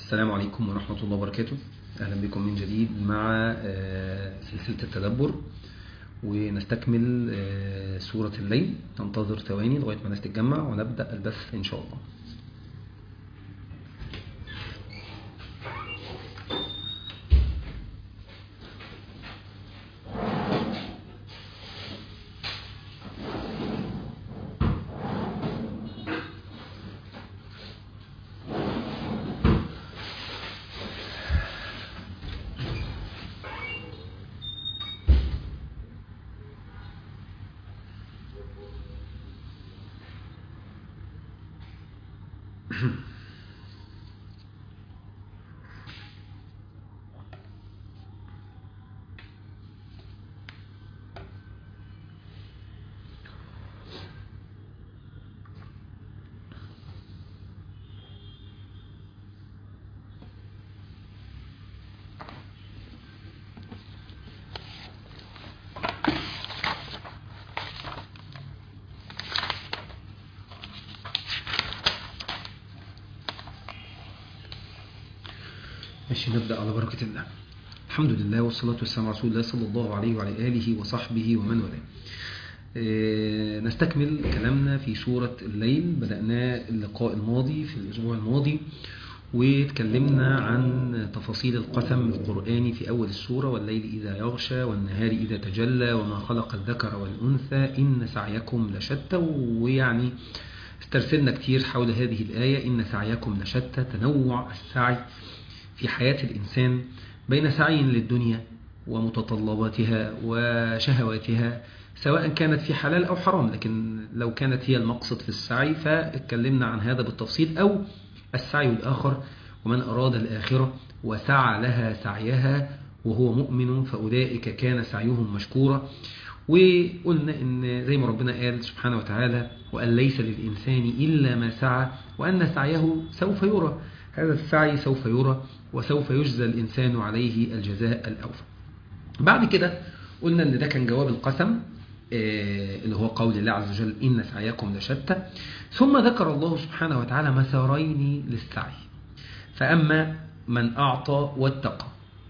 السلام عليكم ورحمة الله وبركاته أهلا بكم من جديد مع آه، سلسلة التدبر ونستكمل آه، سورة الليل ننتظر ثواني لغاية ما الناس تتجمع ونبدأ البث إن شاء الله ماشي نبدأ على بركة الله الحمد لله والصلاة والسلام على رسول الله صلى الله عليه وعلى آله وصحبه ومن والاه آه، نستكمل كلامنا في سورة الليل بدأناه اللقاء الماضي في الأسبوع الماضي وتكلمنا عن تفاصيل القسم القرآني في أول السورة والليل إذا يغشى والنهار إذا تجلى وما خلق الذكر والأنثى إن سعيكم لشتى ويعني استرسلنا كتير حول هذه الآية إن سعيكم لشتى تنوع السعي في حياة الإنسان بين سعي للدنيا ومتطلباتها وشهواتها سواء كانت في حلال أو حرام لكن لو كانت هي المقصد في السعي فاتكلمنا عن هذا بالتفصيل أو السعي الآخر ومن أراد الآخرة وسعى لها سعيها وهو مؤمن فأولئك كان سعيهم مشكورا وقلنا ان زي ما ربنا قال سبحانه وتعالى وأن ليس للإنسان إلا ما سعى وأن سعيه سوف يرى هذا السعي سوف يرى وسوف يجزى الإنسان عليه الجزاء الأوفى بعد كده قلنا ان ده كان جواب القسم آه، اللي هو قول الله عز وجل إن سعيكم لشتى ثم ذكر الله سبحانه وتعالى مسارين للسعي فأما من أعطى واتقى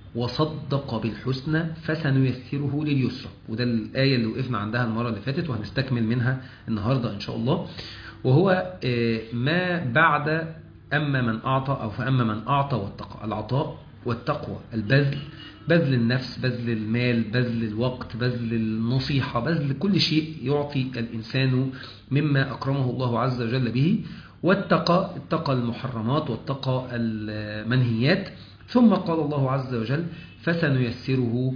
وصدق بالحسنى فسنيسره لليسرى وده الآية اللي وقفنا عندها المرة اللي فاتت وهنستكمل منها النهاردة إن شاء الله وهو آه، ما بعد أما من أعطى أو فأما من أعطى واتقى العطاء والتقوى البذل بذل النفس بذل المال بذل الوقت بذل النصيحة بذل كل شيء يعطي الإنسان مما أكرمه الله عز وجل به واتقى اتقى المحرمات واتقى المنهيات ثم قال الله عز وجل فسنيسره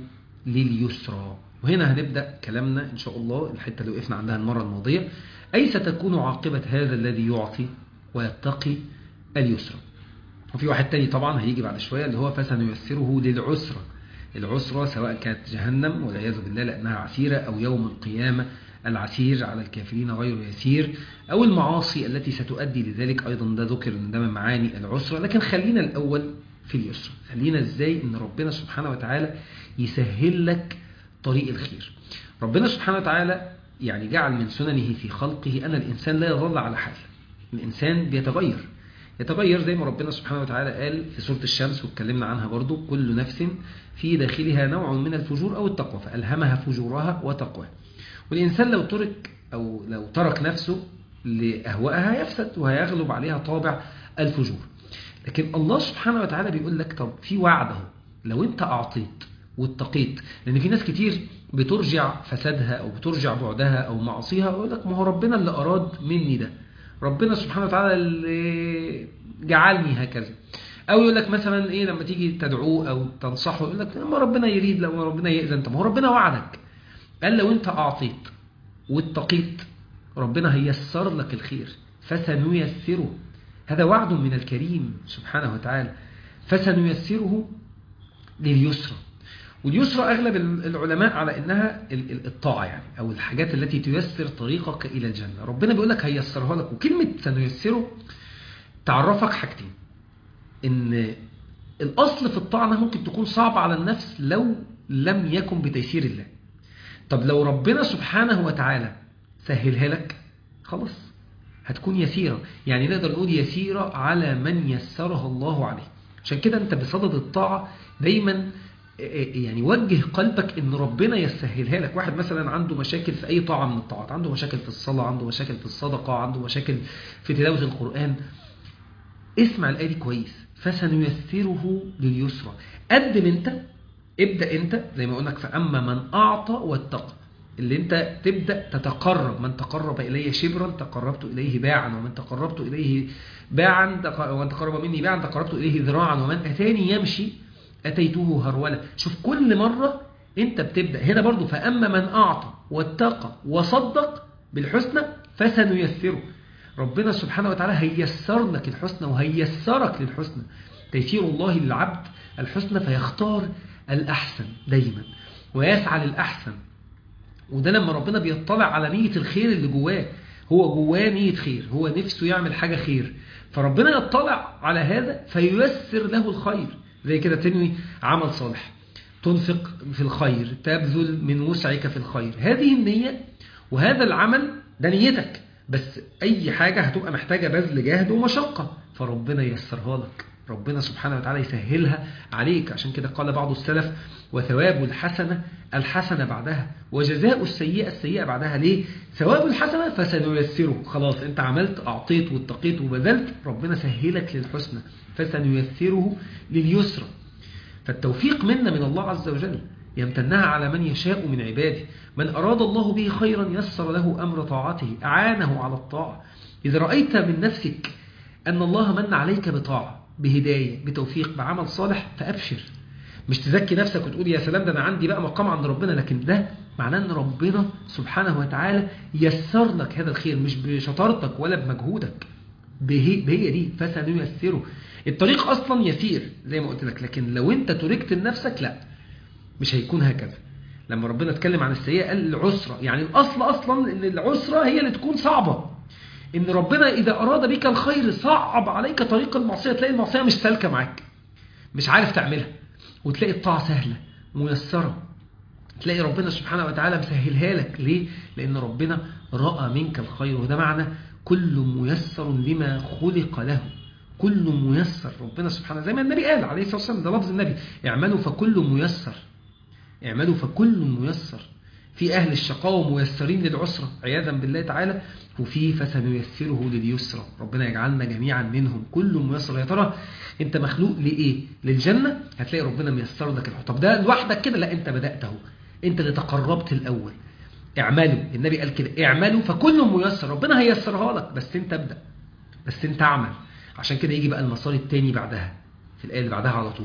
لليسرى وهنا هنبدأ كلامنا إن شاء الله الحتة اللي وقفنا عندها المرة الماضية أي ستكون عاقبة هذا الذي يعطي ويتقي اليسرى وفي واحد تاني طبعا هيجي بعد شوية اللي هو فسنيسره للعسرى العسرى سواء كانت جهنم والعياذ بالله لأنها عسيرة أو يوم القيامة العسير على الكافرين غير يسير أو المعاصي التي ستؤدي لذلك أيضا ده ذكر ان ده من معاني العسرى لكن خلينا الأول في اليسرى خلينا إزاي أن ربنا سبحانه وتعالى يسهل لك طريق الخير ربنا سبحانه وتعالى يعني جعل من سننه في خلقه أن الإنسان لا يظل على حال الإنسان بيتغير يتغير زي ما ربنا سبحانه وتعالى قال في سورة الشمس واتكلمنا عنها برضو كل نفس في داخلها نوع من الفجور أو التقوى فألهمها فجورها وتقواها والإنسان لو ترك أو لو ترك نفسه لأهوائها يفسد وهيغلب عليها طابع الفجور لكن الله سبحانه وتعالى بيقول لك طب في وعد اهو لو انت أعطيت واتقيت لأن في ناس كتير بترجع فسادها أو بترجع بعدها أو معصيها ويقول لك ما هو ربنا اللي أراد مني ده ربنا سبحانه وتعالى اللي جعلني هكذا او يقول لك مثلا ايه لما تيجي تدعوه او تنصحه يقول لك ما ربنا يريد لو ربنا يأذن طب ما هو ربنا وعدك قال لو انت اعطيت واتقيت ربنا هيسر لك الخير فسنيسره هذا وعد من الكريم سبحانه وتعالى فسنيسره لليسرى واليسرى أغلب العلماء على إنها الطاعة يعني أو الحاجات التي تيسر طريقك إلى الجنة ربنا بيقول لك هيسرها لك وكلمة سنيسره تعرفك حاجتين إن الأصل في الطاعة ممكن تكون صعبة على النفس لو لم يكن بتيسير الله طب لو ربنا سبحانه وتعالى سهلها لك خلاص هتكون يسيرة يعني نقدر نقول يسيرة على من يسرها الله عليه عشان كده انت بصدد الطاعة دايما يعني وجه قلبك ان ربنا يسهلها لك واحد مثلا عنده مشاكل في اي طاعة من الطاعات عنده مشاكل في الصلاة عنده مشاكل في الصدقة عنده مشاكل في تلاوة القرآن اسمع الآية دي كويس فسنيسره لليسرى قدم انت ابدأ انت زي ما قلنا فأما من أعطى واتقى اللي انت تبدأ تتقرب من تقرب إلي شبرا تقربت إليه باعا ومن تقربت إليه باعا ومن تقرب مني باعا تقربت إليه ذراعا ومن أتاني يمشي أتيته هرولة شوف كل مرة انت بتبدأ هنا برضو فأما من أعطى واتقى وصدق بالحسنى فسنيسره ربنا سبحانه وتعالى هيسر لك الحسنى وهيسرك للحسنى تيسير الله للعبد الحسنى فيختار الأحسن دايما ويسعى للأحسن وده لما ربنا بيطلع على نية الخير اللي جواه هو جواه نية خير هو نفسه يعمل حاجة خير فربنا يطلع على هذا فييسر له الخير زي كده تنوي عمل صالح تنفق في الخير تبذل من وسعك في الخير هذه النية وهذا العمل ده نيتك بس أي حاجة هتبقى محتاجة بذل جهد ومشقة فربنا ييسرها لك ربنا سبحانه وتعالى يسهلها عليك عشان كده قال بعض السلف وثواب الحسنة الحسنة بعدها وجزاء السيئة السيئة بعدها ليه ثواب الحسنة فسنيسره خلاص انت عملت اعطيت واتقيت وبذلت ربنا سهلك للحسنى فسنيسره لليسرى فالتوفيق منا من الله عز وجل يمتنها على من يشاء من عباده من أراد الله به خيرا يسر له أمر طاعته أعانه على الطاعة إذا رأيت من نفسك أن الله من عليك بطاعة بهداية بتوفيق بعمل صالح فأبشر مش تزكي نفسك وتقول يا سلام ده أنا عندي بقى مقام عند ربنا لكن ده معناه أن ربنا سبحانه وتعالى يسر لك هذا الخير مش بشطارتك ولا بمجهودك بهي, بهي دي فسنيسره الطريق أصلا يسير زي ما قلت لك لكن لو أنت تركت لنفسك لا مش هيكون هكذا لما ربنا اتكلم عن السيئة قال العسرة يعني الأصل أصلا أن العسرة هي اللي تكون صعبة ان ربنا اذا اراد بك الخير صعب عليك طريق المعصيه تلاقي المعصيه مش سالكه معاك مش عارف تعملها وتلاقي الطاعه سهله ميسره تلاقي ربنا سبحانه وتعالى مسهلها لك ليه لان ربنا راى منك الخير وده معنى كل ميسر لما خلق له كل ميسر ربنا سبحانه زي ما النبي قال عليه الصلاه والسلام ده لفظ النبي اعملوا فكل ميسر اعملوا فكل ميسر في أهل الشقاوة ميسرين للعسرة عياذا بالله تعالى وفي فسنيسره لليسرى ربنا يجعلنا جميعا منهم كل ميسر يا ترى انت مخلوق لإيه للجنة هتلاقي ربنا ميسر لك الحب طب ده لوحدك كده لا انت بدأته انت اللي تقربت الأول اعملوا النبي قال كده اعملوا فكل ميسر ربنا هيسرها لك بس انت ابدأ بس انت اعمل عشان كده يجي بقى المسار التاني بعدها في الآية اللي بعدها على طول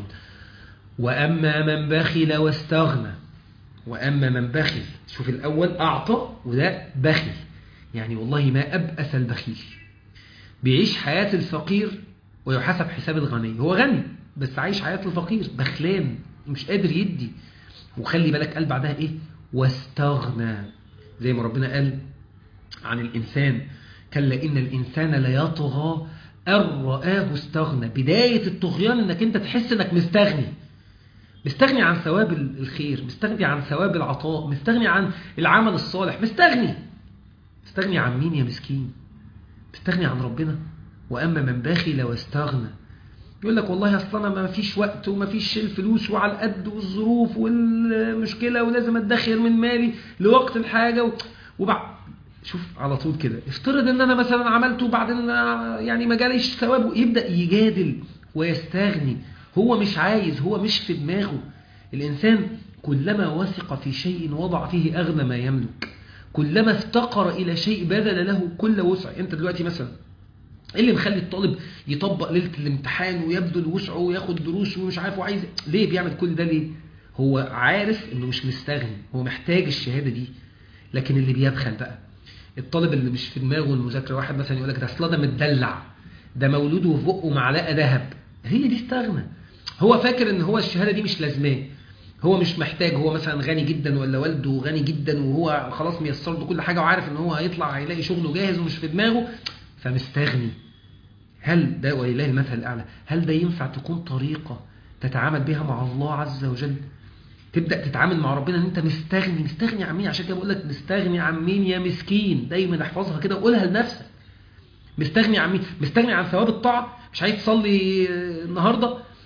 وأما من بخل واستغنى وأما من بخل شوف الأول أعطى وده بخل يعني والله ما أبأس البخيل بيعيش حياة الفقير ويحاسب حساب الغني هو غني بس عايش حياة الفقير بخلان مش قادر يدي وخلي بالك قال بعدها إيه واستغنى زي ما ربنا قال عن الإنسان كلا إن الإنسان ليطغى أن رآه استغنى بداية الطغيان إنك أنت تحس إنك مستغني مستغني عن ثواب الخير مستغني عن ثواب العطاء مستغني عن العمل الصالح مستغني مستغني عن مين يا مسكين مستغني عن ربنا وأما من باخل واستغنى يقول لك والله أصلا ما فيش وقت وما فيش الفلوس وعلى القد والظروف والمشكلة ولازم أدخر من مالي لوقت الحاجة و... وبعد شوف على طول كده افترض ان انا مثلا عملته وبعدين يعني ما جاليش ثوابه يبدأ يجادل ويستغني هو مش عايز هو مش في دماغه الإنسان كلما وثق في شيء وضع فيه أغنى ما يملك كلما افتقر إلى شيء بذل له كل وسع أنت دلوقتي مثلا ايه اللي مخلي الطالب يطبق ليلة الامتحان ويبذل وسعه وياخد دروس ومش عارف وعايز ليه بيعمل كل ده ليه هو عارف انه مش مستغني هو محتاج الشهادة دي لكن اللي بيبخل بقى الطالب اللي مش في دماغه المذاكرة واحد مثلا يقول لك ده اصلا ده متدلع ده مولوده في بقه معلقة ذهب هي دي استغنى هو فاكر ان هو الشهادة دي مش لازماه هو مش محتاج هو مثلا غني جدا ولا والده غني جدا وهو خلاص ميسر له كل حاجة وعارف ان هو هيطلع هيلاقي شغله جاهز ومش في دماغه فمستغني هل ده ولله المثل الأعلى هل ده ينفع تكون طريقة تتعامل بها مع الله عز وجل تبدأ تتعامل مع ربنا ان انت مستغني مستغني عن مين عشان كده بقول لك مستغني عن مين يا مسكين دايما احفظها كده وقولها لنفسك مستغني عن مين مستغني عن ثواب الطاعة مش عايز تصلي النهاردة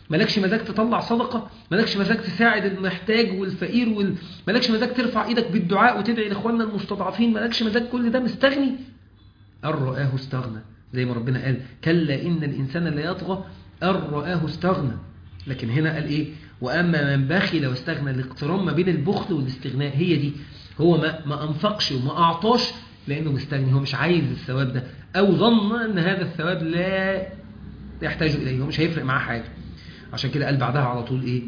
مالكش مزاج تطلع صدقة مالكش مزاج تساعد المحتاج والفقير وال... مالكش مزاج ترفع ايدك بالدعاء وتدعي لاخواننا المستضعفين مالكش مزاج كل ده مستغني أن رآه استغنى زي ما ربنا قال كلا إن الإنسان لا يطغى أن رآه استغنى لكن هنا قال إيه وأما من بخل واستغنى الاقتران ما بين البخل والاستغناء هي دي هو ما, ما أنفقش وما أعطاش لأنه مستغني هو مش عايز الثواب ده أو ظن أن هذا الثواب لا يحتاج إليه هو مش هيفرق معاه حاجة عشان كده قال بعدها على طول إيه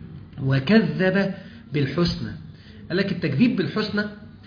وكذب بالحسنى قال لك التكذيب بالحسنى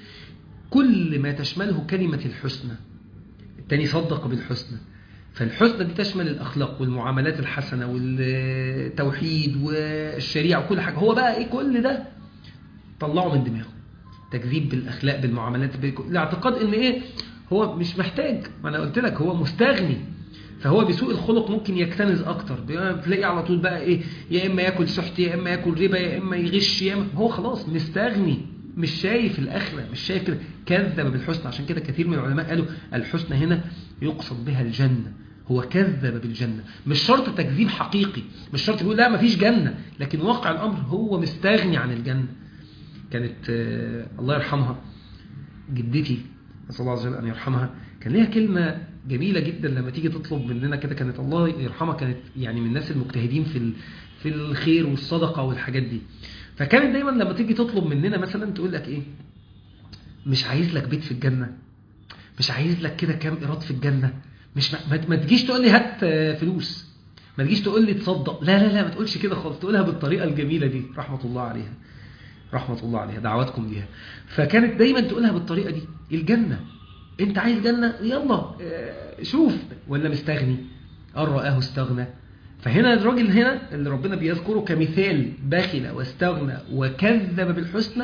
كل ما تشمله كلمة الحسنى التاني صدق بالحسنى فالحسنى دي تشمل الأخلاق والمعاملات الحسنة والتوحيد والشريعة وكل حاجة هو بقى إيه كل ده طلعه من دماغه تكذيب بالأخلاق بالمعاملات الاعتقاد إن إيه هو مش محتاج ما أنا قلت لك هو مستغني فهو بسوء الخلق ممكن يكتنز اكتر بتلاقي على طول بقى ايه يا اما ياكل سحت يا اما ياكل ربا يا اما يغش يا اما هو خلاص مستغني مش شايف الاخره مش شايف كده كذب بالحسنى عشان كده كثير من العلماء قالوا الحسنى هنا يقصد بها الجنه هو كذب بالجنه مش شرط تكذيب حقيقي مش شرط يقول لا مفيش جنه لكن واقع الامر هو مستغني عن الجنه كانت الله يرحمها جدتي نسال الله عز وجل ان يرحمها كان ليها كلمه جميلة جدا لما تيجي تطلب مننا كده كانت الله يرحمها كانت يعني من الناس المجتهدين في في الخير والصدقة والحاجات دي فكانت دايما لما تيجي تطلب مننا مثلا تقول لك ايه مش عايز لك بيت في الجنة مش عايز لك كده كام ايراد في الجنة مش ما, ما تجيش تقول لي هات فلوس ما تجيش تقول لي تصدق لا لا لا ما تقولش كده خالص تقولها بالطريقة الجميلة دي رحمة الله عليها رحمة الله عليها دعواتكم ليها فكانت دايما تقولها بالطريقة دي الجنة انت عايز جنة يلا شوف ولا مستغني قال رآه استغنى فهنا الراجل هنا اللي ربنا بيذكره كمثال بخل واستغنى وكذب بالحسنى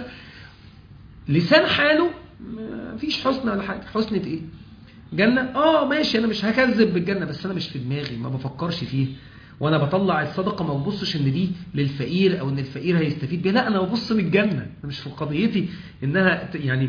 لسان حاله مفيش حسنى ولا حاجة حسنة ايه جنة اه ماشي انا مش هكذب بالجنة بس انا مش في دماغي ما بفكرش فيه وانا بطلع الصدقة ما ببصش ان دي للفقير او ان الفقير هيستفيد بيها لا انا ببص للجنة انا مش في قضيتي انها يعني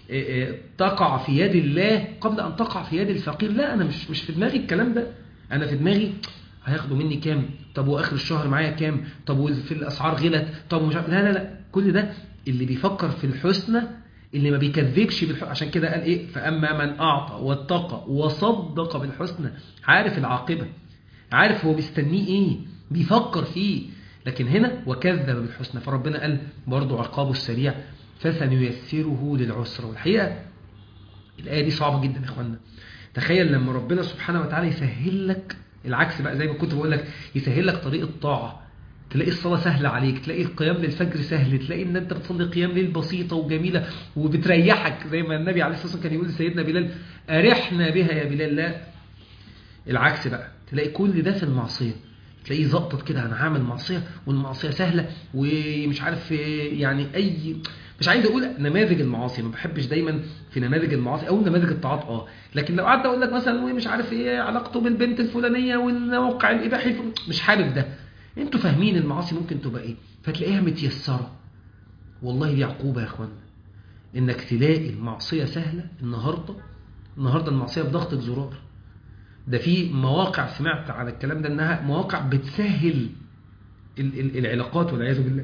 تقع في يد الله قبل ان تقع في يد الفقير لا انا مش مش في دماغي الكلام ده انا في دماغي هياخدوا مني كام طب واخر الشهر معايا كام طب في الاسعار غلت طب مش لا لا لا كل ده اللي بيفكر في الحسنى اللي ما بيكذبش بالح... عشان كده قال ايه فاما من اعطى واتقى وصدق بالحسنى عارف العاقبه عارف هو مستنيه ايه بيفكر فيه لكن هنا وكذب بالحسنى فربنا قال برضو عقابه السريع فسنيسره للعسرة والحقيقة الآية دي صعبة جدا يا إخوانا تخيل لما ربنا سبحانه وتعالى يسهل لك العكس بقى زي ما كنت بقول لك يسهل لك طريق الطاعة تلاقي الصلاة سهلة عليك تلاقي القيام للفجر سهل تلاقي ان انت بتصلي قيام ليل بسيطة وجميلة وبتريحك زي ما النبي عليه الصلاة والسلام كان يقول لسيدنا بلال أرحنا بها يا بلال لا العكس بقى تلاقي كل ده في المعصية تلاقيه زقطت كده انا هعمل معصيه والمعصيه سهله ومش عارف يعني اي مش عايز اقول نماذج المعاصي ما بحبش دايما في نماذج المعاصي او نماذج الطاعات اه لكن لو قعدت اقول لك مثلا مش عارف ايه علاقته بالبنت الفلانيه والموقع الاباحي مش حابب ده انتوا فاهمين المعاصي ممكن تبقى ايه فتلاقيها متيسره والله دي عقوبه يا اخوانا انك تلاقي المعصيه سهله النهارده النهارده المعصيه بضغطه زرار ده في مواقع سمعت على الكلام ده انها مواقع بتسهل العلاقات والعياذ بالله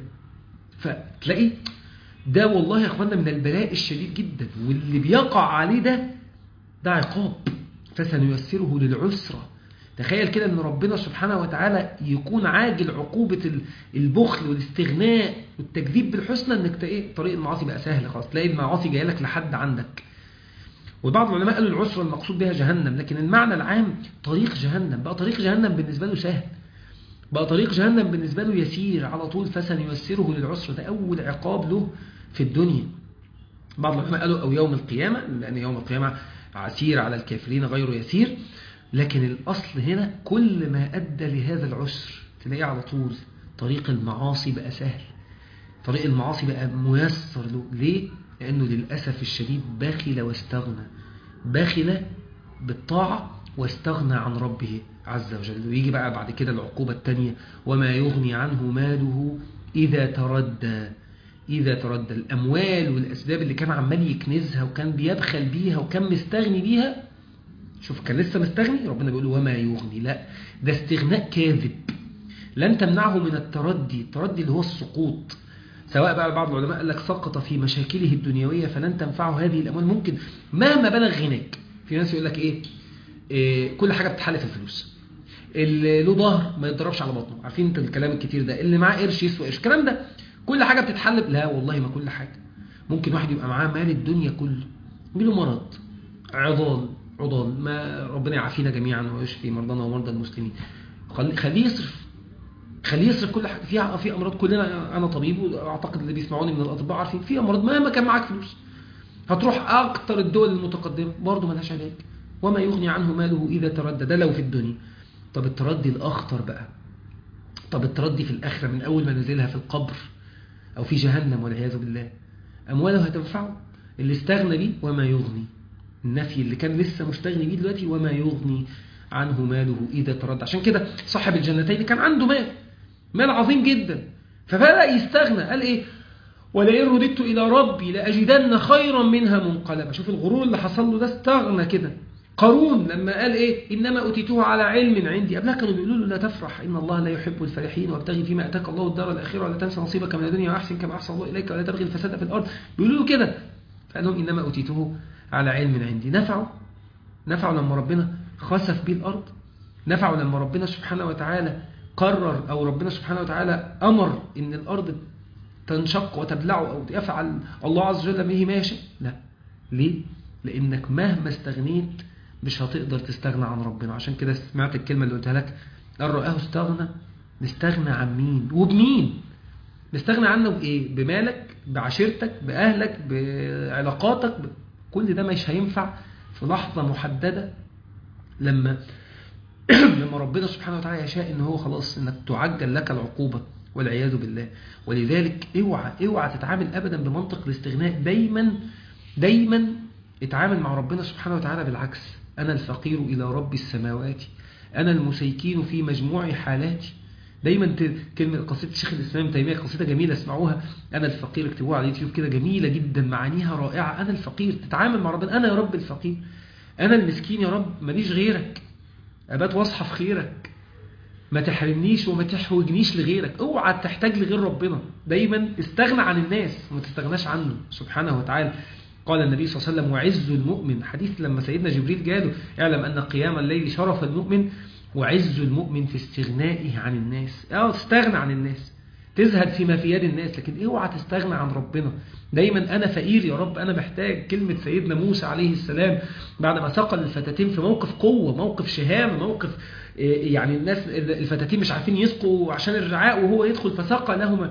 فتلاقي ده والله يا اخوانا من البلاء الشديد جدا واللي بيقع عليه ده ده عقاب فسنيسره للعسرة تخيل كده ان ربنا سبحانه وتعالى يكون عاجل عقوبة البخل والاستغناء والتكذيب بالحسنى انك ايه طريق المعاصي بقى سهل خلاص تلاقي المعاصي جايه لك لحد عندك وبعض العلماء قالوا العسرة المقصود بها جهنم لكن المعنى العام طريق جهنم بقى طريق جهنم بالنسبة له سهل بقى طريق جهنم بالنسبة له يسير على طول فسنيسره للعسرة ده أول عقاب له في الدنيا بعض العلماء قالوا أو يوم القيامة لأن يوم القيامة عسير على الكافرين غير يسير لكن الأصل هنا كل ما أدى لهذا العسر تلاقيه على طول طريق المعاصي بقى سهل طريق المعاصي بقى ميسر له ليه؟ لأنه للأسف الشديد بخل واستغنى بخل بالطاعة واستغنى عن ربه عز وجل ويجي بقى بعد كده العقوبة الثانية وما يغني عنه ماله إذا تردى إذا تردى الأموال والأسباب اللي كان عمال يكنزها وكان بيبخل بيها وكان مستغني بيها شوف كان لسه مستغني ربنا بيقول وما يغني لا ده استغناء كاذب لن تمنعه من التردي التردي اللي هو السقوط سواء بقى بعض العلماء قال لك سقط في مشاكله الدنيوية فلن تنفعه هذه الأموال ممكن مهما بلغ غناك في ناس يقول لك إيه, إيه كل حاجة بتتحل في الفلوس اللي له ظهر ما يتضربش على بطنه عارفين انت الكلام الكتير ده اللي معاه قرش يسوى قرش الكلام ده كل حاجة بتتحل لا والله ما كل حاجة ممكن واحد يبقى معاه مال الدنيا كله يجيله مرض عضال عضال ما ربنا يعافينا جميعا ويشفي مرضانا ومرضى المسلمين خليه يصرف خليه يصرف كل حاجه في في امراض كلنا انا طبيب واعتقد اللي بيسمعوني من الاطباء عارفين في امراض مهما كان معاك فلوس هتروح اكتر الدول المتقدمه برضه ملهاش علاج وما يغني عنه ماله اذا تردد لو في الدنيا طب التردي الاخطر بقى طب التردي في الاخره من اول ما نزلها في القبر او في جهنم والعياذ بالله امواله هتنفعه اللي استغنى بيه وما يغني النفي اللي كان لسه مستغني بيه دلوقتي وما يغني عنه ماله إذا ترد عشان كده صاحب الجنتين كان عنده مال مال عظيم جدا فبدأ يستغنى قال إيه ولئن رددت إلى ربي لأجدن خيرا منها منقلبا شوف الغرور اللي حصل له ده استغنى كده قارون لما قال إيه إنما أوتيته على علم عندي قبلها كانوا بيقولوا له لا تفرح إن الله لا يحب الفرحين وابتغي فيما أتاك الله الدار الآخرة ولا تنسى نصيبك من الدنيا وأحسن كما أحسن الله إليك ولا تبغي الفساد في الأرض بيقولوا له كده فقال لهم إنما أوتيته على علم عندي نفعوا نفعوا لما ربنا خسف به الأرض نفعوا لما ربنا سبحانه وتعالى قرر أو ربنا سبحانه وتعالى أمر إن الأرض تنشق وتبلعه أو يفعل الله عز وجل به ما يشاء لا ليه؟ لأنك مهما استغنيت مش هتقدر تستغنى عن ربنا عشان كده سمعت الكلمة اللي قلتها لك قال رآه استغنى نستغنى عن مين وبمين نستغنى عنه بإيه بمالك بعشيرتك بأهلك بعلاقاتك ب... كل ده مش هينفع في لحظة محددة لما لما ربنا سبحانه وتعالى يشاء ان هو خلاص انك تعجل لك العقوبة والعياذ بالله ولذلك اوعى اوعى تتعامل ابدا بمنطق الاستغناء دايما دايما اتعامل مع ربنا سبحانه وتعالى بالعكس انا الفقير الى رب السماوات انا المسيكين في مجموع حالاتي دايما كلمة قصيدة الشيخ الإسلام تيمية قصيدة جميلة اسمعوها أنا الفقير اكتبوها على اليوتيوب كده جميلة جدا معانيها رائعة أنا الفقير تتعامل مع ربنا أنا يا رب الفقير أنا المسكين يا رب ماليش غيرك أبات واصحى في خيرك ما تحرمنيش وما تحوجنيش لغيرك اوعى تحتاج لغير ربنا دايما استغنى عن الناس وما تستغناش عنه سبحانه وتعالى قال النبي صلى الله عليه وسلم وعز المؤمن حديث لما سيدنا جبريل جاله اعلم أن قيام الليل شرف المؤمن وعز المؤمن في استغنائه عن الناس اه تستغنى عن الناس تزهد فيما في يد الناس لكن اوعى تستغنى عن ربنا دايما انا فقير يا رب انا محتاج كلمة سيدنا موسى عليه السلام بعد ما ثقل الفتاتين في موقف قوة موقف شهام موقف يعني الناس الفتاتين مش عارفين يسقوا عشان الرعاء وهو يدخل فسقى لهما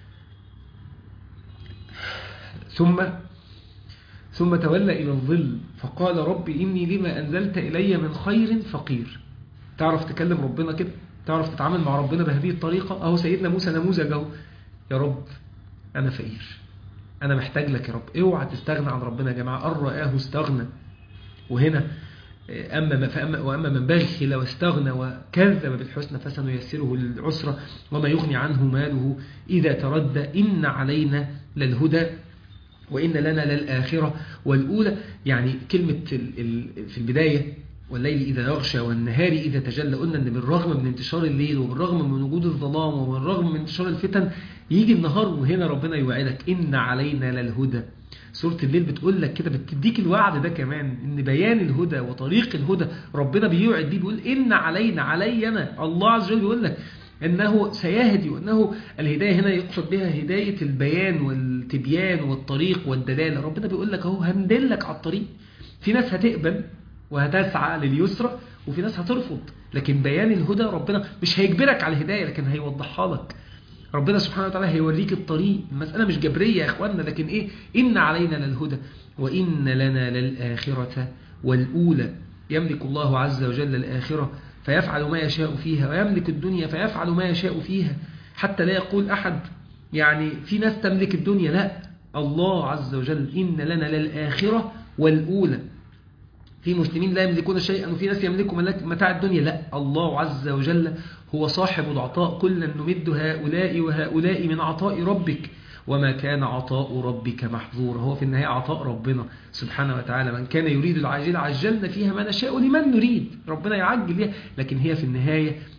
ثم ثم تولى إلى الظل فقال ربي إني لما أنزلت إلي من خير فقير تعرف تكلم ربنا كده تعرف تتعامل مع ربنا بهذه الطريقة أهو سيدنا موسى نموذج أهو يا رب أنا فقير أنا محتاج لك يا رب اوعى تستغنى عن ربنا يا جماعة أن رآه استغنى وهنا أما فأما وأما من بخل واستغنى وكذب بالحسنى فسنيسره للعسرة وما يغني عنه ماله إذا تردى إن علينا للهدى وإن لنا للآخرة والأولى يعني كلمة في البداية والليل إذا يغشى والنهار إذا تجلى قلنا أن بالرغم من انتشار الليل وبالرغم من وجود الظلام وبالرغم من انتشار الفتن يجي النهار وهنا ربنا يوعدك إن علينا للهدى سورة الليل بتقول لك كده بتديك الوعد ده كمان ان بيان الهدى وطريق الهدى ربنا بيوعد بيه بيقول ان علينا علي انا الله عز وجل بيقول لك انه سيهدي وانه الهدايه هنا يقصد بها هدايه البيان والتبيان والطريق والدلاله ربنا بيقول لك اهو هندلك على الطريق في ناس هتقبل وهتسعى لليسرى وفي ناس هترفض لكن بيان الهدى ربنا مش هيجبرك على الهدايه لكن هيوضحها لك ربنا سبحانه وتعالى هيوريك الطريق المسألة مش جبرية يا إخواننا لكن إيه إن علينا للهدى وإن لنا للآخرة والأولى يملك الله عز وجل الآخرة فيفعل ما يشاء فيها ويملك الدنيا فيفعل ما يشاء فيها حتى لا يقول أحد يعني في ناس تملك الدنيا لا الله عز وجل إن لنا للآخرة والأولى في مسلمين لا يملكون شيئا وفي ناس يملكوا متاع الدنيا لا الله عز وجل هو صاحب العطاء كلا نمد هؤلاء وهؤلاء من عطاء ربك وما كان عطاء ربك محظورا هو في النهاية عطاء ربنا سبحانه وتعالى من كان يريد العاجل عجلنا فيها ما نشاء لمن نريد ربنا يعجل ليها لكن هي في النهاية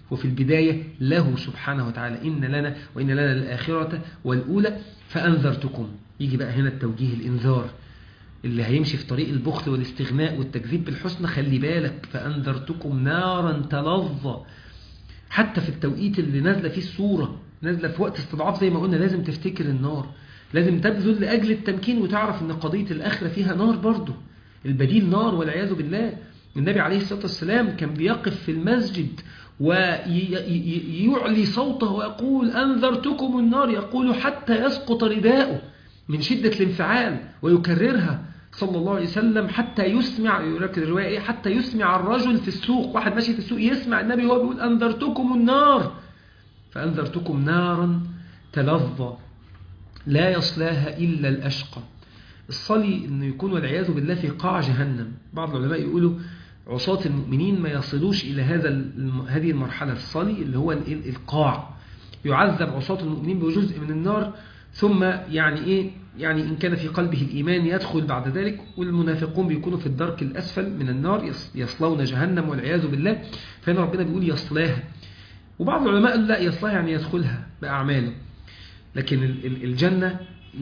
وفي البداية له سبحانه وتعالى إن لنا وإن لنا الآخرة والأولى فأنذرتكم يجي بقى هنا التوجيه الإنذار اللي هيمشي في طريق البخل والاستغناء والتكذيب بالحسنى خلي بالك فأنذرتكم نارا تلظى حتى في التوقيت اللي نازلة فيه الصورة نازلة في وقت استضعاف زي ما قلنا لازم تفتكر النار لازم تبذل لأجل التمكين وتعرف أن قضية الآخرة فيها نار برضه البديل نار والعياذ بالله النبي عليه الصلاة والسلام كان بيقف في المسجد ويعلي صوته ويقول أنذرتكم النار يقول حتى يسقط رداؤه من شدة الانفعال ويكررها صلى الله عليه وسلم حتى يسمع يركز الرواية إيه حتى يسمع الرجل في السوق واحد ماشي في السوق يسمع النبي وهو بيقول أنذرتكم النار فأنذرتكم نارا تلظى لا يصلاها إلا الأشقى الصلي أنه يكون والعياذ بالله في قاع جهنم بعض العلماء يقولوا عصاة المؤمنين ما يصلوش إلى هذا هذه المرحلة الصلي اللي هو القاع يعذب عصاة المؤمنين بجزء من النار ثم يعني إيه يعني إن كان في قلبه الإيمان يدخل بعد ذلك والمنافقون بيكونوا في الدرك الأسفل من النار يصلون جهنم والعياذ بالله فهنا ربنا بيقول يصلاها وبعض العلماء قال لا يصلاها يعني يدخلها بأعماله لكن الجنة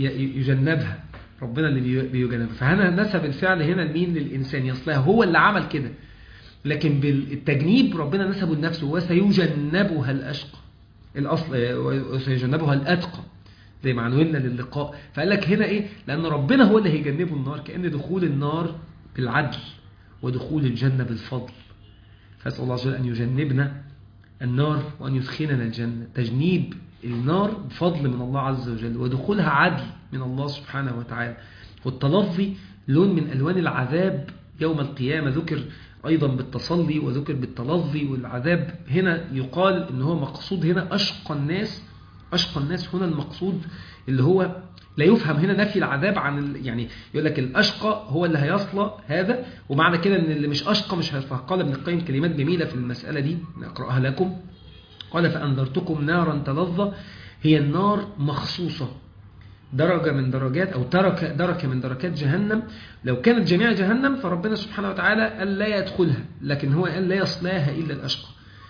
يجنبها ربنا اللي بيجنبها فهنا نسب الفعل هنا لمين للإنسان يصلاها هو اللي عمل كده لكن بالتجنيب ربنا نسبه لنفسه وسيجنبها الأشقى الأصل وسيجنبها الأتقى زي ما عنونا للقاء فقال لك هنا ايه لان ربنا هو اللي هيجنبه النار كأن دخول النار بالعدل ودخول الجنة بالفضل فاسأل الله عز وجل أن يجنبنا النار وأن يدخلنا الجنة تجنيب النار بفضل من الله عز وجل ودخولها عدل من الله سبحانه وتعالى والتلظي لون من ألوان العذاب يوم القيامة ذكر أيضا بالتصلي وذكر بالتلظي والعذاب هنا يقال إن هو مقصود هنا أشقى الناس أشقى الناس هنا المقصود اللي هو لا يفهم هنا نفي العذاب عن ال... يعني يقول لك الأشقى هو اللي هيصلى هذا ومعنى كده ان اللي مش أشقى مش هيصلى قال ابن القيم كلمات جميلة في المسألة دي نقرأها لكم قال فأنذرتكم نارا تلظى هي النار مخصوصة درجة من درجات أو ترك دركة من دركات جهنم لو كانت جميع جهنم فربنا سبحانه وتعالى قال لا يدخلها لكن هو قال لا يصلاها إلا الأشقى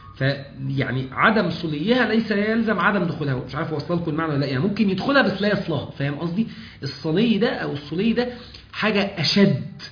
فيعني عدم صليها ليس يلزم عدم دخولها مش عارف اوصل لكم المعنى ولا لا يعني ممكن يدخلها بس لا يصلها فاهم قصدي الصلي ده او الصلي ده حاجة اشد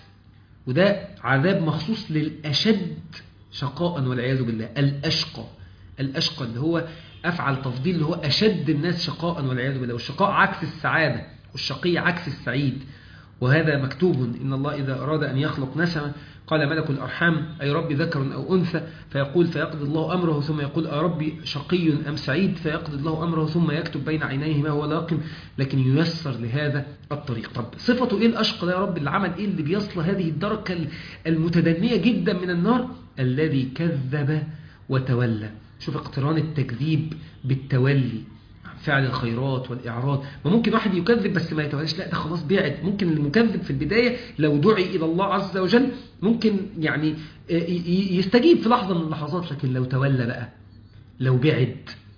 وده عذاب مخصوص للاشد شقاء والعياذ بالله الاشقى الاشقى اللي هو افعل تفضيل اللي هو اشد الناس شقاء والعياذ بالله والشقاء عكس السعادة والشقي عكس السعيد وهذا مكتوب إن الله إذا أراد أن يخلق نسمة قال ملك الأرحام أي ربي ذكر أو أنثى فيقول فيقضي الله أمره ثم يقول أي ربي شقي أم سعيد فيقضي الله أمره ثم يكتب بين عينيه ما هو لاقم لكن ييسر لهذا الطريق طب صفته إيه الأشقى ده يا رب اللي عمل إيه اللي بيصل هذه الدركة المتدنية جدا من النار الذي كذب وتولى شوف اقتران التكذيب بالتولي فعل الخيرات والإعراض وممكن واحد يكذب بس ما يتولاش لا ده خلاص بعد ممكن المكذب في البداية لو دعي إلى الله عز وجل ممكن يعني يستجيب في لحظة من اللحظات لكن لو تولى بقى لو بعد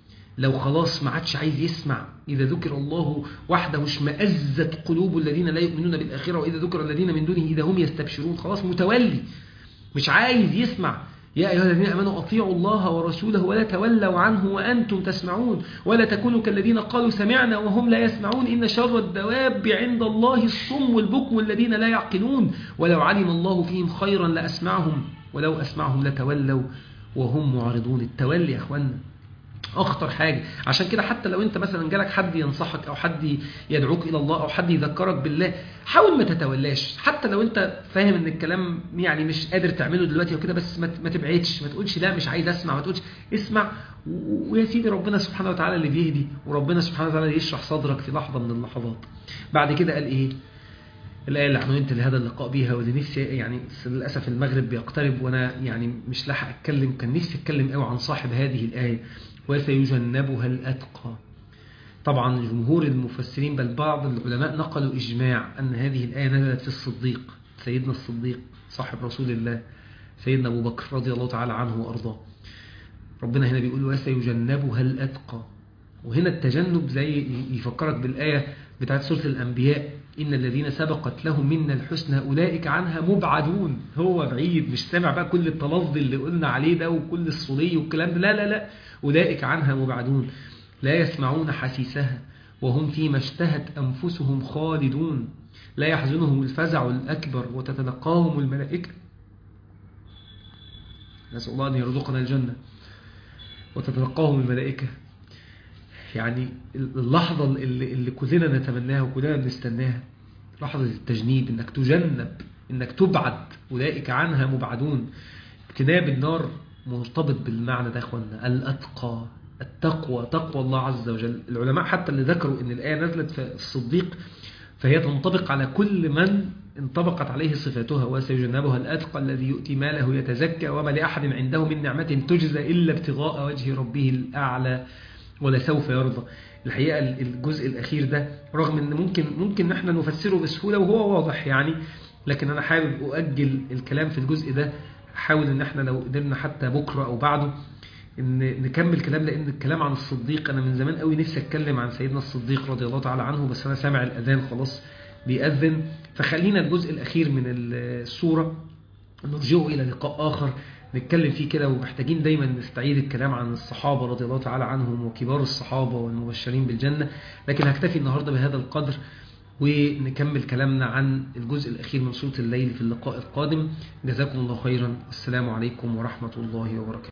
لو خلاص ما عادش عايز يسمع إذا ذكر الله وحده اشمأزت قلوب الذين لا يؤمنون بالآخرة وإذا ذكر الذين من دونه إذا هم يستبشرون خلاص متولي مش عايز يسمع يا أيها الذين أمنوا أطيعوا الله ورسوله ولا تولوا عنه وأنتم تسمعون ولا تكونوا كالذين قالوا سمعنا وهم لا يسمعون إن شر الدواب عند الله الصم والبكم الذين لا يعقلون ولو علم الله فيهم خيرا لأسمعهم ولو أسمعهم لتولوا وهم معرضون التولي يا أخوانا أخطر حاجة عشان كده حتى لو أنت مثلا جالك حد ينصحك أو حد يدعوك إلى الله أو حد يذكرك بالله حاول ما تتولاش حتى لو أنت فاهم إن الكلام يعني مش قادر تعمله دلوقتي وكده بس ما تبعدش ما تقولش لا مش عايز أسمع ما تقولش اسمع ويا سيدي ربنا سبحانه وتعالى اللي بيهدي وربنا سبحانه وتعالى يشرح صدرك في لحظة من اللحظات بعد كده قال إيه الآية اللي عنونت لهذا اللقاء بيها واللي نفسي يعني للأسف المغرب بيقترب وأنا يعني مش لاحق أتكلم كان نفسي أتكلم قوي عن صاحب هذه الآية وسيجنبها الأتقى طبعا جمهور المفسرين بل بعض العلماء نقلوا إجماع أن هذه الآية نزلت في الصديق سيدنا الصديق صاحب رسول الله سيدنا أبو بكر رضي الله تعالى عنه وأرضاه ربنا هنا بيقول وسيجنبها الأتقى وهنا التجنب زي يفكرك بالآية بتاعت سورة الأنبياء إن الذين سبقت لهم منا الحسنى أولئك عنها مبعدون هو بعيد مش سامع بقى كل التلفظ اللي قلنا عليه ده وكل الصلي والكلام ده لا لا لا أولئك عنها مبعدون لا يسمعون حسيسها وهم فيما اشتهت أنفسهم خالدون لا يحزنهم الفزع الأكبر وتتلقاهم الملائكة نسأل الله أن يرزقنا الجنة وتتلقاهم الملائكة يعني اللحظة اللي, اللي كلنا نتمناها وكلنا بنستناها لحظة التجنيب انك تجنب انك تبعد أولئك عنها مبعدون اجتناب النار مرتبط بالمعنى ده اخوانا الأتقى التقوى تقوى الله عز وجل العلماء حتى اللي ذكروا ان الآية نزلت في الصديق فهي تنطبق على كل من انطبقت عليه صفاتها وسيجنبها الأتقى الذي يؤتي ماله يتزكى وما لأحد عنده من نعمة تجزى إلا ابتغاء وجه ربه الأعلى ولسوف يرضى الحقيقة الجزء الأخير ده رغم أن ممكن ممكن نحن نفسره بسهولة وهو واضح يعني لكن أنا حابب أؤجل الكلام في الجزء ده حاول أن احنا لو قدرنا حتى بكرة أو بعده ان نكمل كلام لان الكلام عن الصديق انا من زمان قوي نفسي اتكلم عن سيدنا الصديق رضي الله تعالى عنه بس انا سامع الاذان خلاص بيأذن فخلينا الجزء الاخير من السوره نرجعه الى لقاء اخر نتكلم فيه كده ومحتاجين دايما نستعيد الكلام عن الصحابه رضي الله تعالى عنهم وكبار الصحابه والمبشرين بالجنه لكن هكتفي النهارده بهذا القدر ونكمل كلامنا عن الجزء الأخير من سورة الليل في اللقاء القادم جزاكم الله خيرا السلام عليكم ورحمة الله وبركاته